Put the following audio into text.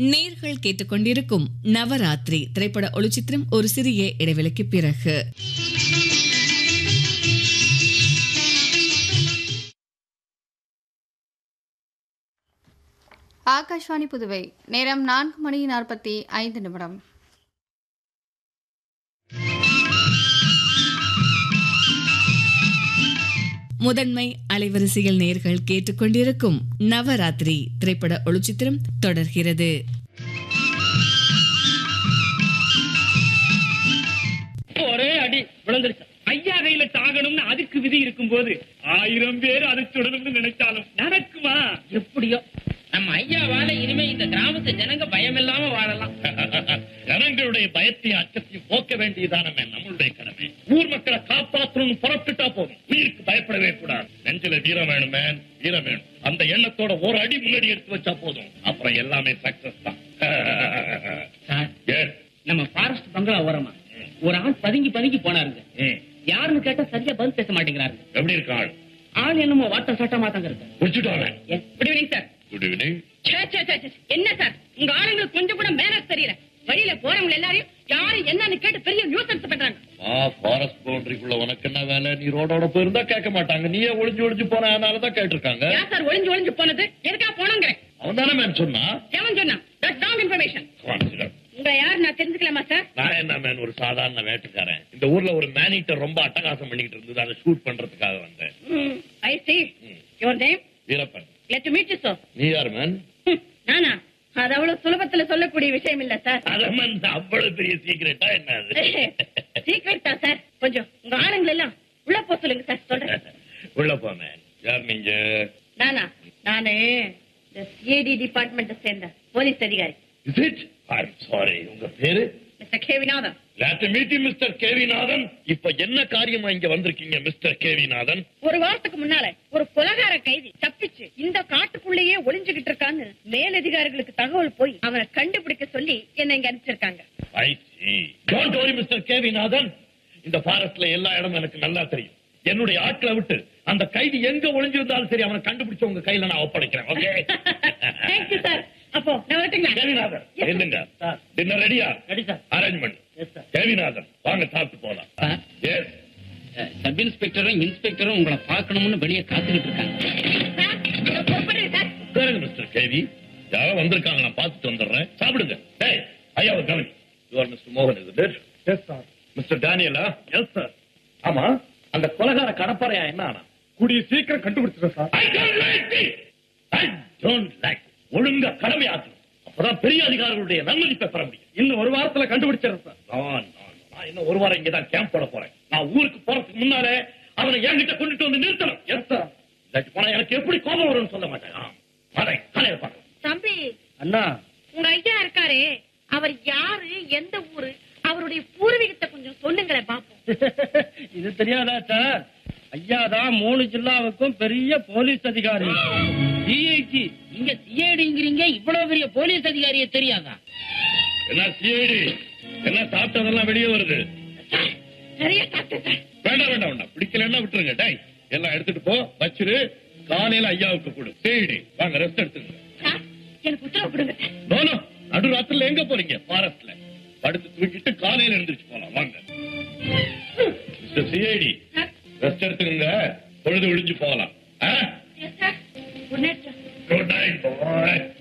நேர்கள் கேட்டுக்கொண்டிருக்கும் நவராத்திரி திரைப்பட ஒளிச்சித்திரம் ஒரு சிறிய இடைவெளிக்கு பிறகு ஆகாஷ்வாணி புதுவை நேரம் நான்கு மணி நாற்பத்தி ஐந்து நிமிடம் முதன்மை அலைவரிசையில் நேர்கள் கேட்டுக்கொண்டிருக்கும் நவராத்திரி திரைப்பட ஒளிச்சித்திரம் தொடர்கிறது ஒரே அடி விழுந்துருச்சு ஐயா கையில தாகணும்னு அதுக்கு விதி இருக்கும்போது ஆயிரம் பேர் அதை சுடணும்னு நினைச்சாலும் நடக்குமா எப்படியோ நம்ம ஐயாவால இனிமே இந்த கிராமத்து ஜனங்க பயமில்லாம வாழலாம் ஜனங்களுடைய பயத்தையும் அச்சத்தையும் போக்க வேண்டியதானமே நம்மளுடைய கடமை ஊர் மக்களை காப்பாற்றணும் புறப்பட்டுட்டா போதும் உயிருக்கு பயப்படவே கூடாது நெஞ்சில வீரம் வேணுமே வீரம் வேணும் அந்த எண்ணத்தோட ஒரு அடி முன்னாடி எடுத்து வச்சா போதும் அப்புறம் எல்லாமே சக்சஸ் தான் சார் Yes. நம்ம ஃபாரஸ்ட் பங்களா ஓரமா ஒரு ஆள் பதுங்கி பதுங்கி போனாருங்க ம். யாருன்னு கேட்டா சரியா பதில் பேச மாட்டேங்கிறாருங்க எப்படி இருக்காள் ஆள் என்னமோ வாட்ட சாட்டமா தாங்க இருக்கு முடிச்சுட்டாங்க good evening sir good evening என்ன சார் உங்க ஆளுங்களுக்கு கொஞ்சம் கூட மேனஸ் தெரியல வழியில போறவங்க எல்லாரையும் யாரு என்னன்னு கேட்டு பெரிய நியூசன்ஸ் பண்றாங்க ஆ ஃபாரஸ்ட் பவுண்டரிக்குள்ள உனக்கு என்ன வேலை நீ ரோடோட போயிருந்தா கேட்க மாட்டாங்க நீயே ஒளிஞ்சு ஒளிஞ்சு போனதுனாலதான் கேட்டிருக்காங்க ஏன் சார் ஒளிஞ்சு ஒளிஞ்சு போனது எதுக்கா போனோங்கிறேன் அவன் தானே மேம் சொன்னா எவன் சொன்னான் தட்ஸ் ராங் இன்ஃபர்மேஷன் Consider. உங்க யார் நான் தெரிஞ்சுக்கலாமா சார் நான் என்ன மேன் ஒரு சாதாரண வேட்டுக்காரன் இந்த ஊர்ல ஒரு மேனிட்டர் ரொம்ப அட்டகாசம் பண்ணிக்கிட்டு இருந்தது அதை ஷூட் பண்றதுக்காக வந்தேன் I see your name Veerappan let meet you sir நீ யார் மேன் நானா அது அவ்வளவு சுலபத்துல சொல்லக்கூடிய விஷயம் இல்ல சார் அதமன் அவ்வளவு பெரிய சீக்கிரட்டா என்ன அது சீக்கிரம் தான் சார் கொஞ்சம் உங்க ஆளுங்களை எல்லாம் உள்ள போ சொல்லுங்க சார் சொல்றேன் உள்ள போ மேன் யார் நீங்க நானா நானு இந்த சிஐடி டிபார்ட்மெண்ட் சேர்ந்த போலீஸ் அதிகாரி இஸ் இட் ஐம் சாரி உங்க பேரு mister K Vinodham let meet mister Kevinathan இப்ப என்ன காரியமா இங்க வந்திருக்கீங்க மிஸ்டர் கேவிநாதன் ஒரு வாரத்துக்கு முன்னால ஒரு கொலகார கைதி தப்பிச்சு இந்த காட்டுக்குள்ளேயே ஒளிஞ்சுகிட்டு இருக்கான்னு மேலதிகாரிகளுக்கு தகவல் போய் அவனை கண்டுபிடிக்க சொல்லி என்னை இங்க அனுப்பிச்சிருக்காங்க I see don't worry mister Kevinathan இந்த ஃபாரஸ்ட்ல எல்லா இடமும் எனக்கு நல்லா தெரியும் என்னுடைய ஆட்களை விட்டு அந்த கைதி எங்க ஒளிஞ்சிருந்தாலும் சரி அவனை கண்டுபிடிச்சு உங்க கையில நான் ஒப்படைக்கிறேன் ஓகே தேங்க்யூ சார் அப்போ நான் வரட்டுங்களா கேவிநாதன் Yes, sir. என்னங்க டின்னர் ரெடியா ready sir arrangement yes sir Kevinathan வாங்க சாப்பிட்டு போலாம் சார் எஸ் சப் இன்ஸ்பெக்டரும் இன்ஸ்பெக்டரும் உங்களை பார்க்கணும்னு வெளியே காத்துக்கிட்டு இருக்காங்க உட்காருங்க மிஸ்டர் கேவி யாரோ வந்திருக்காங்க நான் பார்த்துட்டு வந்துடுறேன் சாப்பிடுங்க டேய் ஐயாவை கவனி யுவர் மிஸ்டர் மோகன் இது எஸ் சார் மிஸ்டர் டேனியலா எஸ் சார் ஆமா அந்த கொலகார கடப்பாறையா என்ன ஆனா கூடிய சீக்கிரம் கண்டுபிடிச்சிட்டேன் சார் I don't like it I don't like ஒழுங்கா கடமையாக்கணும் அப்பதான் பெரிய அதிகாரிகளுடைய நன்மதிப்பை பெற முடியும் இன்னும் ஒரு வாரத்துல கண்டுபிடிச்சிடறேன் சார் நான் நான் நான் இன்னும் ஒரு வாரம் இங்கதான் கேம்ப் போட போறேன் நான் ஊருக்கு போறதுக்கு முன்னாலே அவனை என்கிட்ட கொண்டுட்டு வந்து நிறுத்தணும் எஸ் சார் இல்லாட்டி போனா எனக்கு எப்படி கோபம் வரும்னு சொல்ல மாட்டேன் ஆ, வரேன் காலையில பார்க்கலாம் தம்பி அண்ணா உங்க ஐயா இருக்காரே அவர் யாரு எந்த ஊரு அவருடைய பூர்வீகத்தை கொஞ்சம் சொல்லுங்களேன் பாப்போம் இது தெரியாதா சார் ஐயா தான் மூணு ஜில்லாவுக்கும் பெரிய போலீஸ் அதிகாரி சிஐடி இங்க சிஐடிங்கிறீங்க இவ்வளவு பெரிய போலீஸ் அதிகாரிய தெரியாதா என்ன சிஐடி என்ன சாப்பிட்டதெல்லாம் வெளியே வருது நிறைய சாப்பிட்டேன் வேண்டாம் வேண்டாம் வேண்டாம் பிடிக்கலன்னா விட்டுருங்க டேய் எல்லாம் எடுத்துட்டு போ வச்சிரு காலையில ஐயாவுக்கு கொடு சிஐடி வாங்க ரெஸ்ட் எடுத்துங்க சார் எனக்கு உத்தரவு கொடுங்க சார் நோனோ நடுராத்திரில எங்க போறீங்க ஃபாரஸ்ட்ல படுத்து தூக்கிட்டு காலையில எழுந்திருச்சு போலாம் வாங்க மிஸ்டர் சிஐடி சார் ரெஸ்ட் எடுத்துக்கங்க பொழுது விழிஞ்சு போகலாம் yes sir good night sir good night பாய்